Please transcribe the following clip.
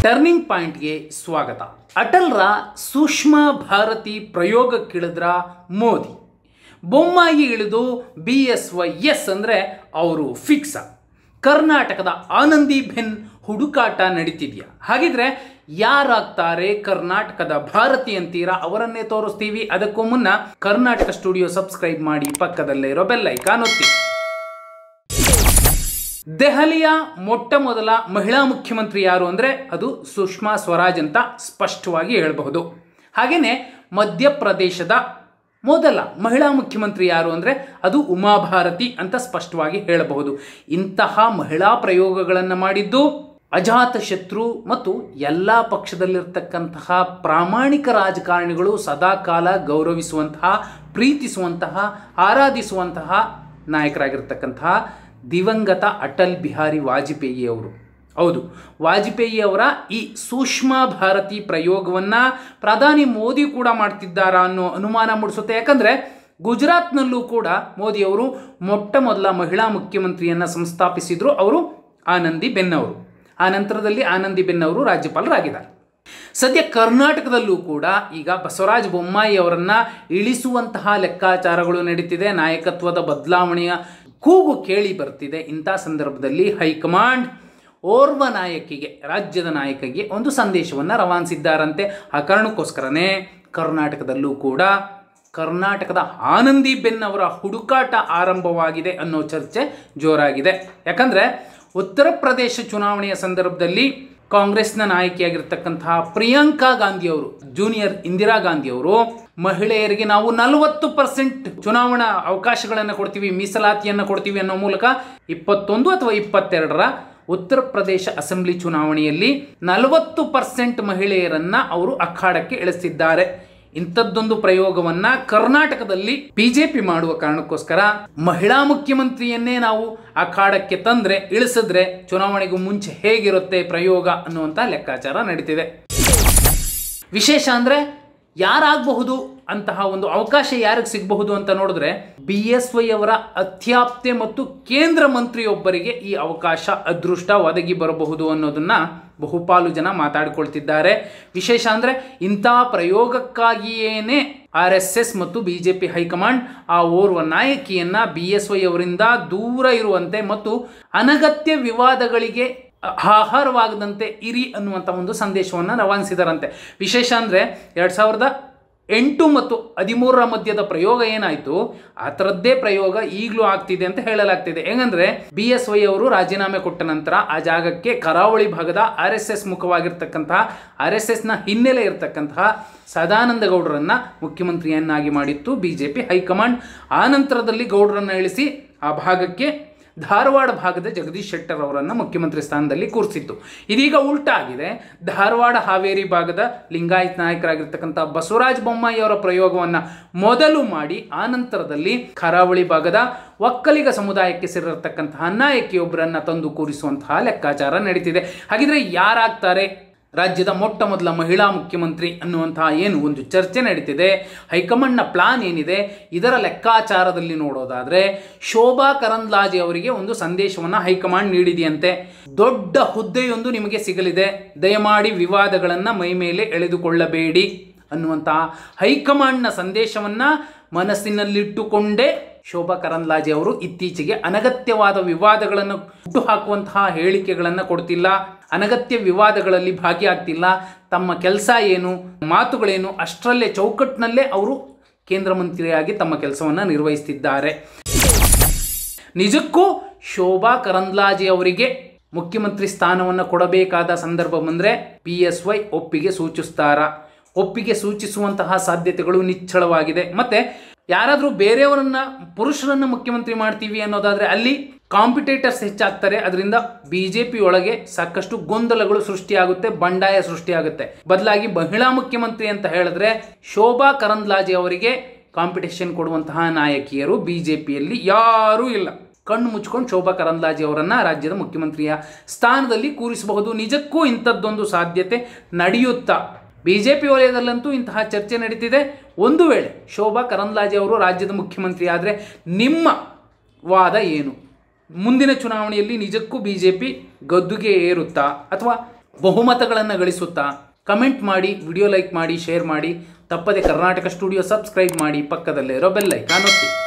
turning ಪಾಯಿಂಟ್ಗೆ ಸ್ವಾಗತ ಅಟಲ್ರ ಸೂಕ್ಷ್ಮ ಭಾರತಿ ಪ್ರಯೋಗಕ್ಕಿಳಿದ್ರ ಮೋದಿ ಬೊಮ್ಮಾಯಿ ಇಳಿದು ಬಿ ಎಸ್ ವೈ ಎಸ್ ಅಂದರೆ ಅವರು ಫಿಕ್ಸ ಕರ್ನಾಟಕದ ಆನಂದಿ ಬೆನ್ ಹುಡುಕಾಟ ನಡೀತಿದೆಯಾ ಹಾಗಿದ್ರೆ ಯಾರಾಗ್ತಾರೆ ಕರ್ನಾಟಕದ ಭಾರತಿ ಅಂತೀರಾ ಅವರನ್ನೇ ತೋರಿಸ್ತೀವಿ ಅದಕ್ಕೂ ಮುನ್ನ ಕರ್ನಾಟಕ ಸ್ಟುಡಿಯೋ ಸಬ್ಸ್ಕ್ರೈಬ್ ಮಾಡಿ ಪಕ್ಕದಲ್ಲೇ ಇರೋ ಬೆಲ್ಲೈಕಾನ್ ಒತ್ತಿ ದೆಹಲಿಯ ಮೊಟ್ಟ ಮೊದಲ ಮಹಿಳಾ ಮುಖ್ಯಮಂತ್ರಿ ಯಾರು ಅಂದರೆ ಅದು ಸುಷ್ಮಾ ಸ್ವರಾಜ್ ಅಂತ ಸ್ಪಷ್ಟವಾಗಿ ಹೇಳಬಹುದು ಹಾಗೆಯೇ ಮಧ್ಯಪ್ರದೇಶದ ಮೊದಲ ಮಹಿಳಾ ಮುಖ್ಯಮಂತ್ರಿ ಯಾರು ಅಂದರೆ ಅದು ಉಮಾಭಾರತಿ ಅಂತ ಸ್ಪಷ್ಟವಾಗಿ ಹೇಳಬಹುದು ಇಂತಹ ಮಹಿಳಾ ಪ್ರಯೋಗಗಳನ್ನು ಮಾಡಿದ್ದು ಅಜಾತ ಶತ್ರು ಮತ್ತು ಎಲ್ಲ ಪಕ್ಷದಲ್ಲಿರ್ತಕ್ಕಂತಹ ಪ್ರಾಮಾಣಿಕ ರಾಜಕಾರಣಿಗಳು ಸದಾಕಾಲ ಗೌರವಿಸುವಂತಹ ಪ್ರೀತಿಸುವಂತಹ ಆರಾಧಿಸುವಂತಹ ನಾಯಕರಾಗಿರ್ತಕ್ಕಂತಹ ದಿವಂಗತ ಅಟಲ್ ಬಿಹಾರಿ ವಾಜಪೇಯಿ ಅವರು ಹೌದು ವಾಜಪೇಯಿ ಅವರ ಈ ಸೂಕ್ಷ್ಮ ಭಾರತಿ ಪ್ರಯೋಗವನ್ನು ಪ್ರಧಾನಿ ಮೋದಿ ಕೂಡ ಮಾಡ್ತಿದ್ದಾರಾ ಅನ್ನೋ ಅನುಮಾನ ಮೂಡಿಸುತ್ತೆ ಯಾಕಂದರೆ ಗುಜರಾತ್ನಲ್ಲೂ ಕೂಡ ಮೋದಿಯವರು ಮೊಟ್ಟ ಮೊದಲ ಮಹಿಳಾ ಮುಖ್ಯಮಂತ್ರಿಯನ್ನು ಸಂಸ್ಥಾಪಿಸಿದ್ರು ಅವರು ಆನಂದಿ ಬೆನ್ ಅವರು ಆ ನಂತರದಲ್ಲಿ ಆನಂದಿ ಬೆನ್ ಅವರು ರಾಜ್ಯಪಾಲರಾಗಿದ್ದಾರೆ ಸದ್ಯ ಕರ್ನಾಟಕದಲ್ಲೂ ಕೂಡ ಈಗ ಬಸವರಾಜ ಬೊಮ್ಮಾಯಿ ಅವರನ್ನ ಇಳಿಸುವಂತಹ ಲೆಕ್ಕಾಚಾರಗಳು ನಡೀತಿದೆ ನಾಯಕತ್ವದ ಬದಲಾವಣೆಯ ಕೂಗು ಕೇಳಿ ಬರ್ತಿದೆ ಇಂಥ ಸಂದರ್ಭದಲ್ಲಿ ಹೈಕಮಾಂಡ್ ಓರ್ವ ನಾಯಕಿಗೆ ರಾಜ್ಯದ ನಾಯಕಿಗೆ ಒಂದು ಸಂದೇಶವನ್ನು ರವಾನಿಸಿದ್ದಾರಂತೆ ಆ ಕಾರಣಕ್ಕೋಸ್ಕರನೇ ಕರ್ನಾಟಕದಲ್ಲೂ ಕೂಡ ಕರ್ನಾಟಕದ ಆನಂದಿ ಬೆನ್ ಅವರ ಹುಡುಕಾಟ ಆರಂಭವಾಗಿದೆ ಅನ್ನೋ ಚರ್ಚೆ ಜೋರಾಗಿದೆ ಯಾಕಂದರೆ ಉತ್ತರ ಪ್ರದೇಶ ಚುನಾವಣೆಯ ಸಂದರ್ಭದಲ್ಲಿ ಕಾಂಗ್ರೆಸ್ನ ನಾಯಕಿಯಾಗಿರ್ತಕ್ಕಂತಹ ಪ್ರಿಯಾಂಕಾ ಗಾಂಧಿ ಅವರು ಜೂನಿಯರ್ ಇಂದಿರಾ ಗಾಂಧಿ ಅವರು ಮಹಿಳೆಯರಿಗೆ ನಾವು ನಲವತ್ತು ಪರ್ಸೆಂಟ್ ಚುನಾವಣಾ ಅವಕಾಶಗಳನ್ನು ಕೊಡ್ತೀವಿ ಮೀಸಲಾತಿಯನ್ನು ಕೊಡ್ತೀವಿ ಅನ್ನೋ ಮೂಲಕ ಇಪ್ಪತ್ತೊಂದು ಅಥವಾ ಇಪ್ಪತ್ತೆರಡರ ಉತ್ತರ ಪ್ರದೇಶ ಅಸೆಂಬ್ಲಿ ಚುನಾವಣೆಯಲ್ಲಿ ನಲವತ್ತು ಪರ್ಸೆಂಟ್ ಮಹಿಳೆಯರನ್ನ ಅವರು ಅಖಾಡಕ್ಕೆ ಇಳಿಸಿದ್ದಾರೆ ಇಂಥದ್ದೊಂದು ಪ್ರಯೋಗವನ್ನ ಕರ್ನಾಟಕದಲ್ಲಿ ಬಿಜೆಪಿ ಮಾಡುವ ಕಾರಣಕ್ಕೋಸ್ಕರ ಮಹಿಳಾ ಮುಖ್ಯಮಂತ್ರಿಯನ್ನೇ ನಾವು ಅಖಾಡಕ್ಕೆ ತಂದ್ರೆ ಇಳಿಸಿದ್ರೆ ಚುನಾವಣೆಗೂ ಮುಂಚೆ ಹೇಗಿರುತ್ತೆ ಪ್ರಯೋಗ ಅನ್ನುವಂಥ ಲೆಕ್ಕಾಚಾರ ನಡೀತಿದೆ ವಿಶೇಷ ಅಂದ್ರೆ ಯಾರಾಗಬಹುದು ಅಂತಹ ಒಂದು ಅವಕಾಶ ಯಾರಿಗೆ ಸಿಗಬಹುದು ಅಂತ ನೋಡಿದ್ರೆ ಬಿ ಎಸ್ ವೈ ಅವರ ಅತ್ಯಾಪ್ತೆ ಮತ್ತು ಕೇಂದ್ರ ಮಂತ್ರಿಯೊಬ್ಬರಿಗೆ ಈ ಅವಕಾಶ ಅದೃಷ್ಟ ಒದಗಿ ಬರಬಹುದು ಅನ್ನೋದನ್ನ ಬಹುಪಾಲು ಜನ ಮಾತಾಡಿಕೊಳ್ತಿದ್ದಾರೆ ವಿಶೇಷ ಅಂದರೆ ಇಂಥ ಪ್ರಯೋಗಕ್ಕಾಗಿಯೇನೆ ಆರ್ ಎಸ್ ಎಸ್ ಮತ್ತು ಬಿ ಜೆ ಪಿ ಹೈಕಮಾಂಡ್ ಆ ಓರ್ವ ನಾಯಕಿಯನ್ನ ಬಿ ಎಸ್ ವೈ ಅವರಿಂದ ದೂರ ಇರುವಂತೆ ಮತ್ತು ಅನಗತ್ಯ ವಿವಾದಗಳಿಗೆ ಆಹಾರವಾಗದಂತೆ ಇರಿ ಅನ್ನುವಂಥ ಒಂದು ಸಂದೇಶವನ್ನು ರವಾನಿಸಿದಾರಂತೆ ವಿಶೇಷ ಅಂದರೆ ಎರಡು ಸಾವಿರದ ಎಂಟು ಮತ್ತು ಹದಿಮೂರರ ಮಧ್ಯದ ಪ್ರಯೋಗ ಏನಾಯಿತು ಆ ಥರದ್ದೇ ಪ್ರಯೋಗ ಈಗಲೂ ಆಗ್ತಿದೆ ಅಂತ ಹೇಳಲಾಗ್ತಿದೆ ಹೆಂಗಂದ್ರೆ ಬಿ ಎಸ್ ವೈ ಅವರು ರಾಜೀನಾಮೆ ಕೊಟ್ಟ ನಂತರ ಆ ಜಾಗಕ್ಕೆ ಕರಾವಳಿ ಭಾಗದ ಆರ್ ಎಸ್ ಎಸ್ ಮುಖವಾಗಿರ್ತಕ್ಕಂತಹ ಆರ್ ಎಸ್ ಎಸ್ನ ಹಿನ್ನೆಲೆ ಇರತಕ್ಕಂತಹ ಸದಾನಂದ ಗೌಡರನ್ನ ಮುಖ್ಯಮಂತ್ರಿಯನ್ನಾಗಿ ಮಾಡಿತ್ತು ಬಿ ಜೆ ಪಿ ಹೈಕಮಾಂಡ್ ಆ ನಂತರದಲ್ಲಿ ಗೌಡರನ್ನ ಇಳಿಸಿ ಆ ಭಾಗಕ್ಕೆ ಧಾರವಾಡ ಭಾಗದ ಜಗದೀಶ್ ಶೆಟ್ಟರ್ ಅವರನ್ನು ಮುಖ್ಯಮಂತ್ರಿ ಸ್ಥಾನದಲ್ಲಿ ಕೂರಿಸಿತ್ತು ಇದೀಗ ಉಲ್ಟಾ ಆಗಿದೆ ಧಾರವಾಡ ಹಾವೇರಿ ಭಾಗದ ಲಿಂಗಾಯತ್ ನಾಯಕರಾಗಿರ್ತಕ್ಕಂಥ ಬಸವರಾಜ ಬೊಮ್ಮಾಯಿ ಅವರ ಪ್ರಯೋಗವನ್ನು ಮೊದಲು ಮಾಡಿ ಆ ನಂತರದಲ್ಲಿ ಕರಾವಳಿ ಭಾಗದ ಒಕ್ಕಲಿಗ ಸಮುದಾಯಕ್ಕೆ ಸೇರಿರತಕ್ಕಂತಹ ನಾಯಕಿಯೊಬ್ಬರನ್ನ ತಂದು ಕೂರಿಸುವಂತಹ ಲೆಕ್ಕಾಚಾರ ನಡೀತಿದೆ ಹಾಗಿದ್ರೆ ಯಾರಾಗ್ತಾರೆ ರಾಜ್ಯದ ಮೊಟ್ಟ ಮೊದಲ ಮಹಿಳಾ ಮುಖ್ಯಮಂತ್ರಿ ಅನ್ನುವಂತಹ ಏನು ಒಂದು ಚರ್ಚೆ ನಡೀತಿದೆ ಹೈಕಮಾಂಡ್ನ ಪ್ಲಾನ್ ಏನಿದೆ ಇದರ ಲೆಕ್ಕಾಚಾರದಲ್ಲಿ ನೋಡೋದಾದರೆ ಶೋಭಾ ಕರಂದ್ಲಾಜೆ ಅವರಿಗೆ ಒಂದು ಸಂದೇಶವನ್ನು ಹೈಕಮಾಂಡ್ ನೀಡಿದೆಯಂತೆ ದೊಡ್ಡ ಹುದ್ದೆಯೊಂದು ನಿಮಗೆ ಸಿಗಲಿದೆ ದಯಮಾಡಿ ವಿವಾದಗಳನ್ನು ಮೈ ಮೇಲೆ ಎಳೆದುಕೊಳ್ಳಬೇಡಿ ಅನ್ನುವಂತಹ ಹೈಕಮಾಂಡ್ನ ಸಂದೇಶವನ್ನು ಮನಸ್ಸಿನಲ್ಲಿಟ್ಟುಕೊಂಡೇ ಶೋಭಾ ಕರಂದ್ಲಾಜೆ ಅವರು ಇತ್ತೀಚೆಗೆ ಅನಗತ್ಯವಾದ ವಿವಾದಗಳನ್ನು ಹುಟ್ಟುಹಾಕುವಂತಹ ಹೇಳಿಕೆಗಳನ್ನು ಕೊಡ್ತಿಲ್ಲ ಅನಗತ್ಯ ವಿವಾದಗಳಲ್ಲಿ ಭಾಗಿಯಾಗ್ತಿಲ್ಲ ತಮ್ಮ ಕೆಲಸ ಏನು ಮಾತುಗಳೇನು ಅಷ್ಟರಲ್ಲೇ ಚೌಕಟ್ಟಿನಲ್ಲೇ ಅವರು ಕೇಂದ್ರ ಮಂತ್ರಿಯಾಗಿ ತಮ್ಮ ಕೆಲಸವನ್ನು ನಿರ್ವಹಿಸ್ತಿದ್ದಾರೆ ನಿಜಕ್ಕೂ ಶೋಭಾ ಕರಂದ್ಲಾಜೆ ಅವರಿಗೆ ಮುಖ್ಯಮಂತ್ರಿ ಸ್ಥಾನವನ್ನು ಕೊಡಬೇಕಾದ ಸಂದರ್ಭ ಬಂದರೆ ಪಿ ಎಸ್ ವೈ ಒಪ್ಪಿಗೆ ಸೂಚಿಸ್ತಾರಾ ಒಪ್ಪಿಗೆ ಸೂಚಿಸುವಂತಹ ಸಾಧ್ಯತೆಗಳು ನಿಚ್ಚಳವಾಗಿದೆ ಮತ್ತೆ ಯಾರಾದರೂ ಬೇರೆಯವರನ್ನ ಪುರುಷರನ್ನ ಮುಖ್ಯಮಂತ್ರಿ ಮಾಡ್ತೀವಿ ಅನ್ನೋದಾದ್ರೆ ಅಲ್ಲಿ ಕಾಂಪಿಟೇಟರ್ಸ್ ಹೆಚ್ಚಾಗ್ತಾರೆ ಅದರಿಂದ ಬಿ ಜೆ ಪಿ ಒಳಗೆ ಸಾಕಷ್ಟು ಗೊಂದಲಗಳು ಸೃಷ್ಟಿಯಾಗುತ್ತೆ ಬಂಡಾಯ ಸೃಷ್ಟಿಯಾಗುತ್ತೆ ಬದಲಾಗಿ ಮಹಿಳಾ ಮುಖ್ಯಮಂತ್ರಿ ಅಂತ ಹೇಳಿದ್ರೆ ಶೋಭಾ ಕರಂದ್ಲಾಜೆ ಅವರಿಗೆ ಕಾಂಪಿಟೇಷನ್ ಕೊಡುವಂತಹ ನಾಯಕಿಯರು ಬಿ ಜೆ ಪಿಯಲ್ಲಿ ಯಾರೂ ಇಲ್ಲ ಕಣ್ಣು ಮುಚ್ಕೊಂಡು ಶೋಭಾ ಕರಂದ್ಲಾಜೆ ಅವರನ್ನ ರಾಜ್ಯದ ಮುಖ್ಯಮಂತ್ರಿಯ ಸ್ಥಾನದಲ್ಲಿ ಕೂರಿಸಬಹುದು ನಿಜಕ್ಕೂ ಇಂಥದ್ದೊಂದು ಸಾಧ್ಯತೆ ನಡೆಯುತ್ತಾ ಬಿ ಜೆ ಪಿ ವಲಯದಲ್ಲಂತೂ ಇಂತಹ ಚರ್ಚೆ ನಡೀತಿದೆ ಒಂದು ವೇಳೆ ಶೋಭಾ ಕರಂದ್ಲಾಜೆ ಅವರು ರಾಜ್ಯದ ಮುಖ್ಯಮಂತ್ರಿ ಆದರೆ ನಿಮ್ಮ ವಾದ ಏನು ಮುಂದಿನ ಚುನಾವಣೆಯಲ್ಲಿ ನಿಜಕ್ಕೂ ಬಿ ಜೆ ಪಿ ಗದ್ದುಗೆ ಏರುತ್ತಾ ಅಥವಾ ಬಹುಮತಗಳನ್ನು ಗಳಿಸುತ್ತಾ ಕಮೆಂಟ್ ಮಾಡಿ ವಿಡಿಯೋ ಲೈಕ್ ಮಾಡಿ ಶೇರ್ ಮಾಡಿ ತಪ್ಪದೆ ಕರ್ನಾಟಕ ಸ್ಟುಡಿಯೋ ಸಬ್ಸ್ಕ್ರೈಬ್ ಮಾಡಿ ಪಕ್ಕದಲ್ಲಿರೋ ಬೆಲ್ ಐಕಾನ್ ಒತ್ತಿ